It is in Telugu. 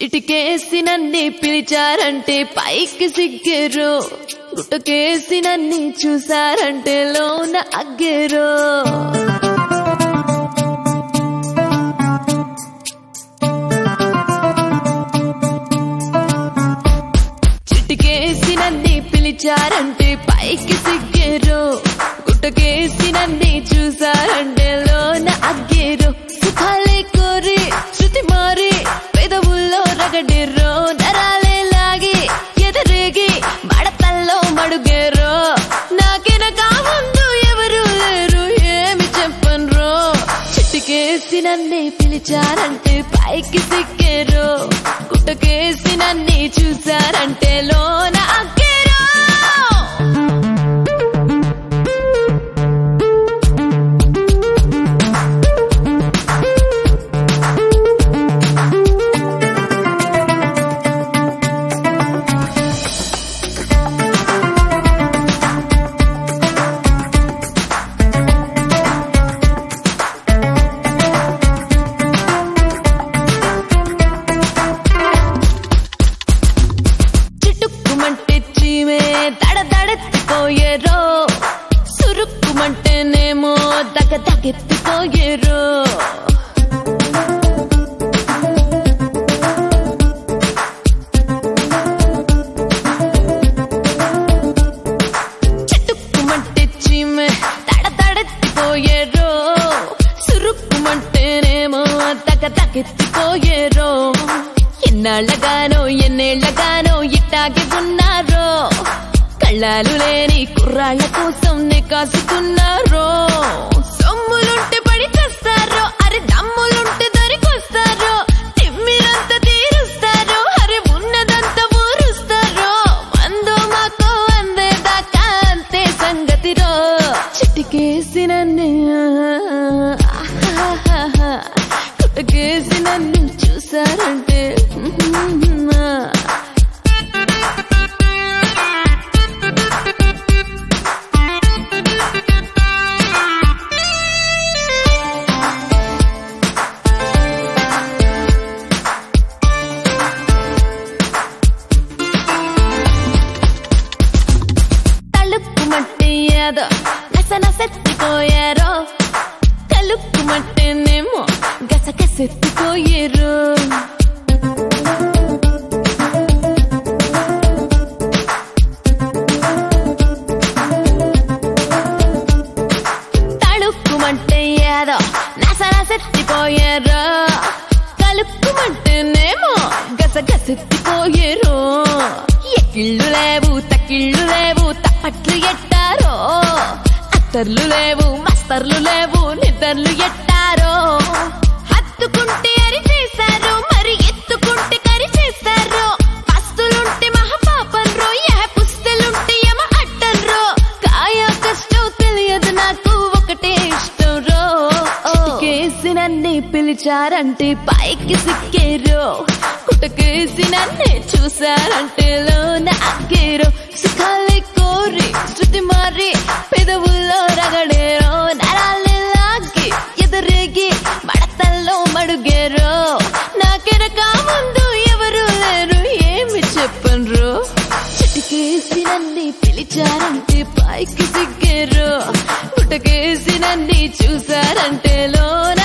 చిటికేసి నన్ను పిలిచారంటే పైకి సిగ్గేరు గుట్టకేసి నన్ను చూసారంటే లోన అగ్గేరు చిటికేసి నన్ను పిలిచారంటే పైకి సిగ్గేరు గుట్టకేసి నన్ను చూసారంటే లోన అగ్గేరు సుఖాలే కోరి శృతి మారి పెదవుల్లో రగడిర్రో నరాలే లాగి ఎదరేగి మడతల్లో మడుగేరో నాకెనక ముందు ఎవరు లేరు ఏమి చెప్పన్రో చిట్టుకేసి నన్నే పిలిచారంటే పైకి సిక్కేరు గుట్టకేసి నన్నే చూసారంటే లోన అగ్గేరో చిటుక్కుమంటే చీమే దడ దడెత్తిపోయేరో సురుక్కుమంటేనేమో దగ దగెత్తిపోయేరో చిటుక్కుమంటే చీమే దడ దడెత్తిపోయేరో సురుక్కుమంటేనేమో దగ దగెత్తిపోయేరో ఎన్నాళ్ళగానో ఎన్నేళ్లగానో ఇట్టాగి ఉన్నారో కళ్ళాలు లేని కుర్రాళ్ళ కోసం నే కాసుకున్నారో సొమ్ములుంటే పడి చేస్తారో అరే దమ్ములుంటే దొరికొస్తారో తిమ్మిరంత తీరుస్తారో అరే ఉన్నదంతా ఊరుస్తారో మందో మాకో అందేదాకా అంతే సంగతిరో చిటికేసి నన్ను కుట్టకేసి నన్ను చూసారంటే తలుక్కుమంటే ఏదో నస నసెత్తిపోయారో కలుక్కుమంటేనేమో గసగసెత్తిపోయారు తళుక్కుమంటే ఏదో నస నసెత్తిపోయారు కలుక్కుమంటేనేమో గసగసెత్తిపోయారు ఎక్కిళ్ళు లేవు తక్కిళ్ళు లేవు తప్పట్లు ఎట్టారో అత్తర్లు లేవు మస్తర్లు లేవు నిద్రలు ఎట్టారో హత్తుకుంటే అరి చేశారు మరి ఎత్తుకుంటే కరి చేస్తారు పస్తులుంటే మహాపాపం రో యహ పుస్తలుంటే యమ అట్టం రో కాయ కష్టం తెలియదు నాకు ఒకటే ఇష్టం రో కేసి నన్నే పిలిచారంటే పైకి సిక్కేరు కుటకేసి నన్నే చూసారంటే లోన అగ్గేరు సుఖాలే కోరి శృతి మారి పెదవుల్లో రగడేరో నరాలే లాగి ఎదురేగి మడతల్లో మడుగేరో నాకెనక ముందు ఎవరు లేరు ఏమి చెప్పన్రు చిటికేసి నన్ను పిలిచారంటే పైకి సిగ్గేరు గుట్టకేసి నన్ను చూసారంటే లోన